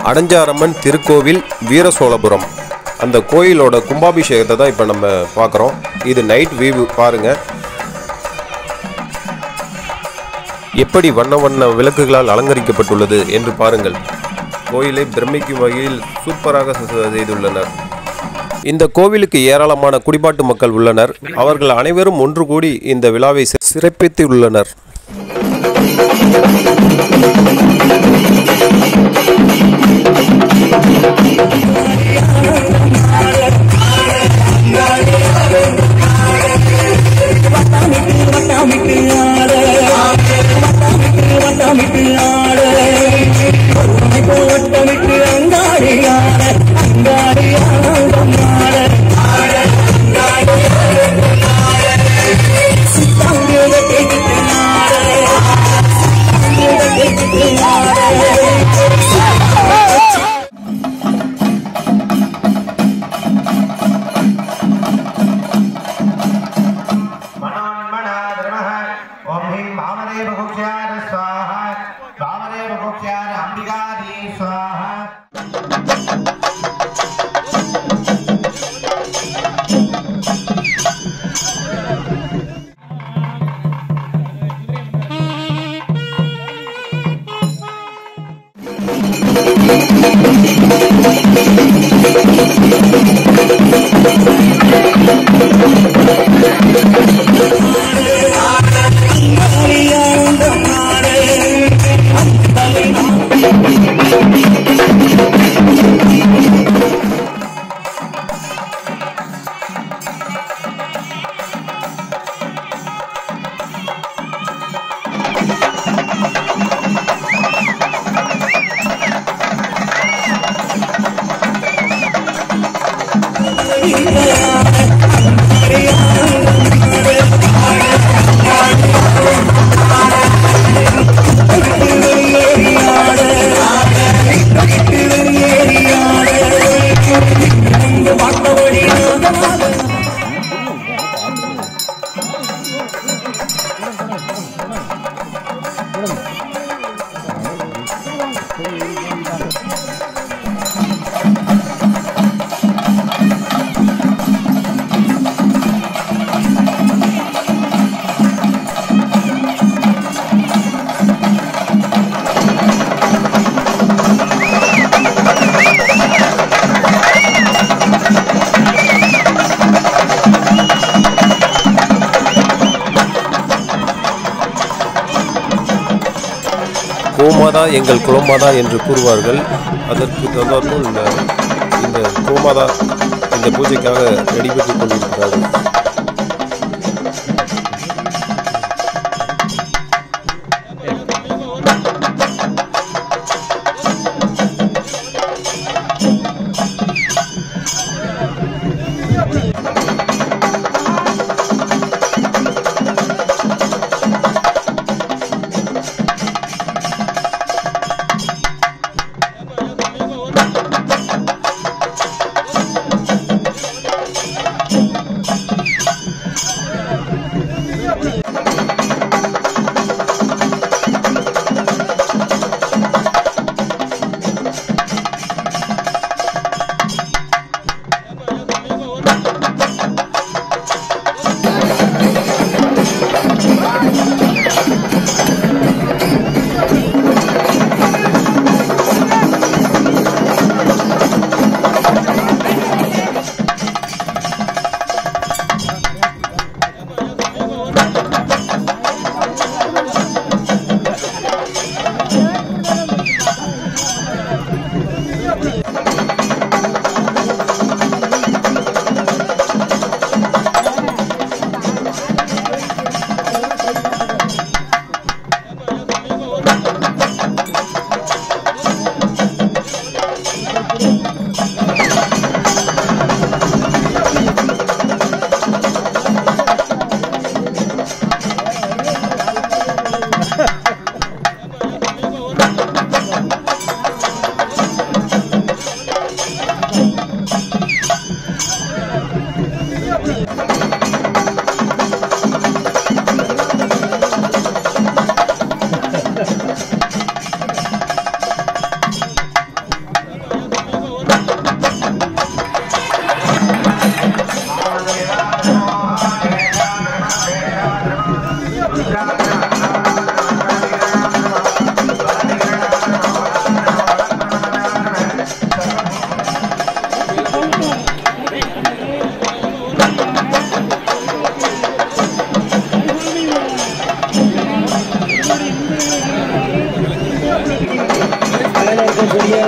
அடஞ்சாரம்மன் திருக்கோவில் வீரசோழபுரம் அந்த கோயிலோட கும்பாபிஷேகத்தை தான் இப்போ நம்ம பார்க்குறோம் இது நைட் வியூ பாருங்க எப்படி வண்ண வண்ண விளக்குகளால் அலங்கரிக்கப்பட்டுள்ளது என்று பாருங்கள் கோயிலை பிரமிக்கும் வகையில் சூப்பராக ச- செய்துள்ளனர் இந்த கோவிலுக்கு ஏராளமான குடிபாட்டு மக்கள் உள்ளனர் அவர்கள் அனைவரும் ஒன்று கூடி இந்த விழாவை சி- சிறப்பித்து உள்ளனர் मनोन्मनाद नमः ॐ ह्रीं वामदेव कुक्ष्याद स्वाहा वामदेव कुक्ष्याद अम्बिकादी स्वाहा கோமாதா எங்கள் குலமாதா என்று கூறுவார்கள் அதற்கு தகுந்தாற்போல் இந்த இந்த கோமாதா இந்த பூஜைக்காக நடைபெற்றுக் கொண்டிருக்கிறார்கள்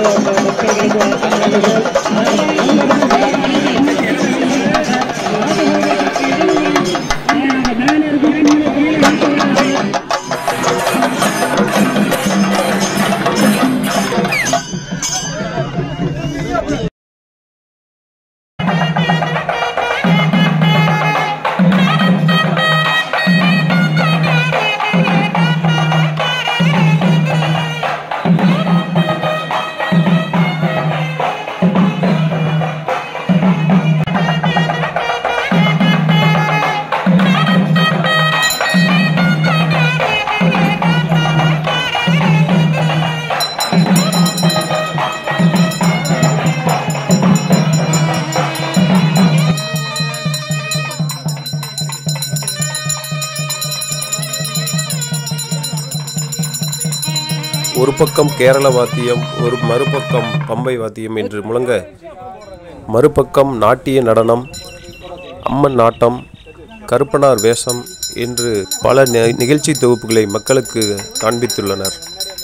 ஒரு பக்கம் கேரள வாத்தியம் ஒரு மறுபக்கம் பம்பை வாத்தியம் என்று முழங்க மறுபக்கம் நாட்டிய நடனம் அம்மன் நாட்டம் கருப்பனார் வேஷம் என்று பல நி- நிகழ்ச்சி தொகுப்புகளை மக்களுக்கு காண்பித்துள்ளனர்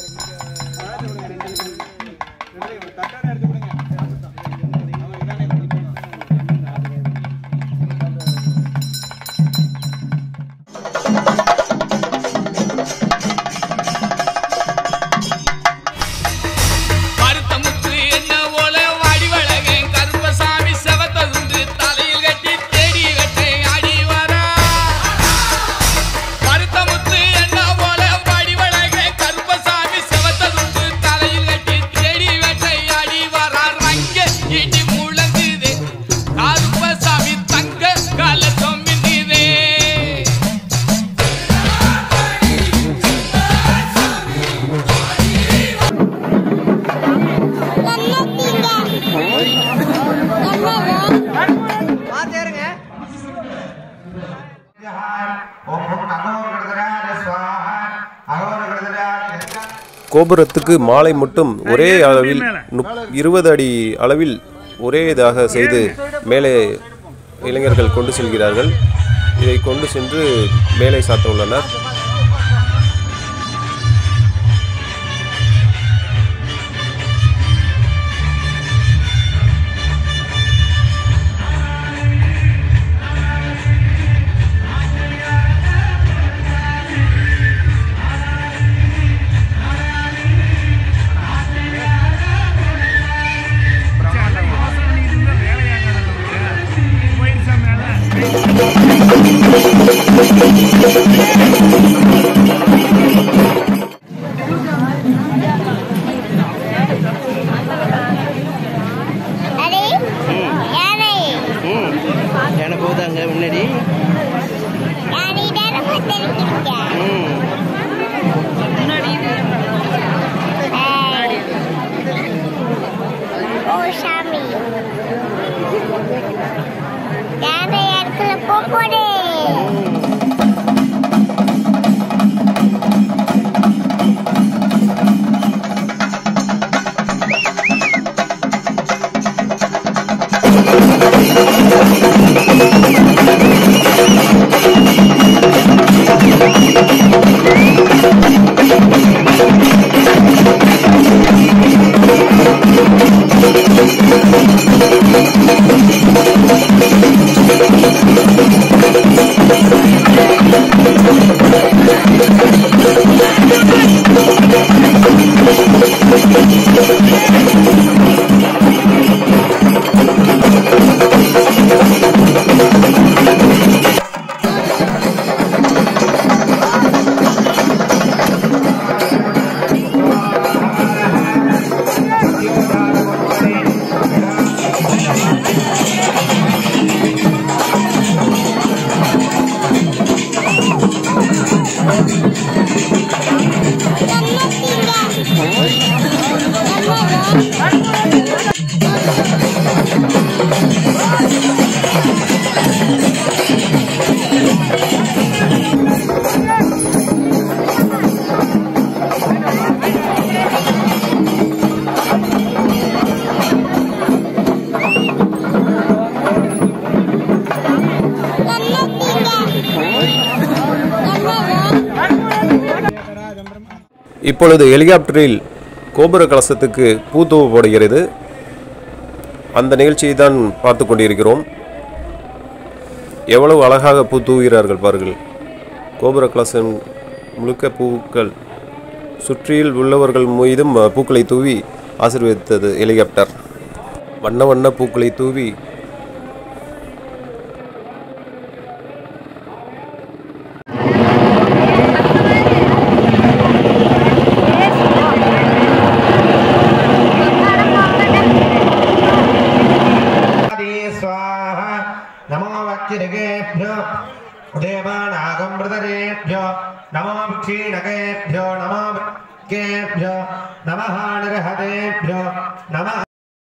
மருத்தமுத்து என்ன போல வடிவழகன் கருப்பசாமி செவத்ததுண்டு தலையில் கட்டி தேடி கட்டை ஆடி வரா மருத்தமுத்து என்ன போல வடிவழகன் கருப்பசாமி செவத்ததுண்டு தலையில் கட்டி தேடி கட்டை ஆடி வரா ரங்க இடி முழங்குது கருப்பசாமி தங்க கலசம் மின்னுதே ஓம் அகோரகடதராஜ ஸ்வாஹா அகோரகடதராஜ கோபுரத்துக்கு மாலை மட்டும் ஒரே அளவில் முப்- இருபது அடி அளவில் ஒரே இதாக செய்து மேலே இளைஞர்கள் கொண்டு செல்கிறார்கள் இதை கொண்டு சென்று மேலே சாத்த உள்ளனர் அடே யானை யானை போகுது அங்க முன்னாடி யானை நேரம் தெரிஞ்சிருக்க ம். ஓ சாமி யானை இடத்துல போடு இப்பொழுது ஹெலிகாப்டரில் கோபுர கலசத்துக்கு பூ தூவப்படுகிறது அந்த நிகழ்ச்சியை தான் பார்த்து கொண்டிருக்கிறோம் எவ்வளவு அழகாக பூ தூவுகிறார்கள் பாருங்கள் கோபுர கலசம் முழுக்க பூக்கள் சுற்றியில் உள்ளவர்கள் மீதும் அஹ், பூக்களை தூவி ஆசீர்வதித்தது ஹெலிகாப்டர் வண்ண வண்ண பூக்களை தூவி आदि स्वाहा नमो वज्रगेभ्यो देवानागमृतरेभ्यो नमो क्षीणकेभ्यो नमो केभ्यो नमः निर्हदेभ्यो नमः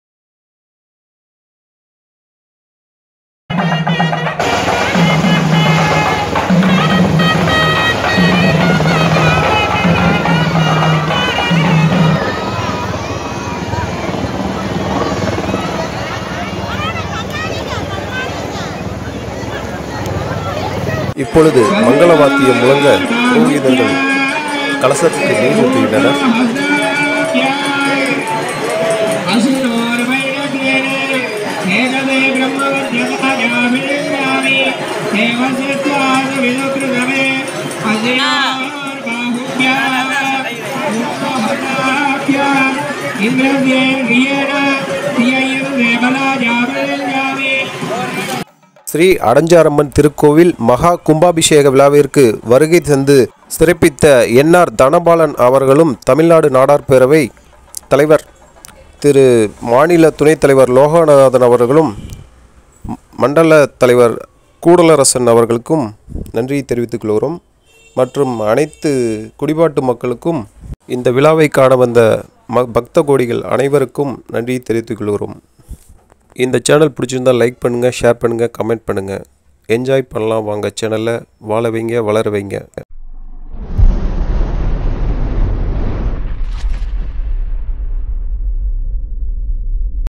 இப்பொழுது மங்கள வாத்தியம் முழங்க புரோகிதர்கள் கலசத்துக்கு நீர் ஊற்றுகின்றனர் ஸ்ரீ அடஞ்சாரம்மன் திருக்கோவில் மகா கும்பாபிஷேக விழாவிற்கு வருகை தந்து சிறப்பித்த என்ஆர் தனபாலன் அவர்களும் தமிழ்நாடு நாடார் பேரவை தலைவர் திரு மாநில துணைத் தலைவர் லோகநாதன் அவர்களும் ம- மண்டல தலைவர் கூடலரசன் அவர்களுக்கும் நன்றி தெரிவித்துக் கொள்கிறோம் மற்றும் அனைத்து குடிபாட்டு மக்களுக்கும் இந்த விழாவை காண வந்த ம பக்த கோடிகள் அனைவருக்கும் நன்றி தெரிவித்துக் கொள்கிறோம் இந்த சேனல் பிடிச்சிருந்தா லைக் பண்ணுங்கள் ஷேர் பண்ணுங்கள் கமெண்ட் பண்ணுங்கள் என்ஜாய் பண்ணலாம் வாங்க சேனலை வாழ வைங்க வளர வைங்க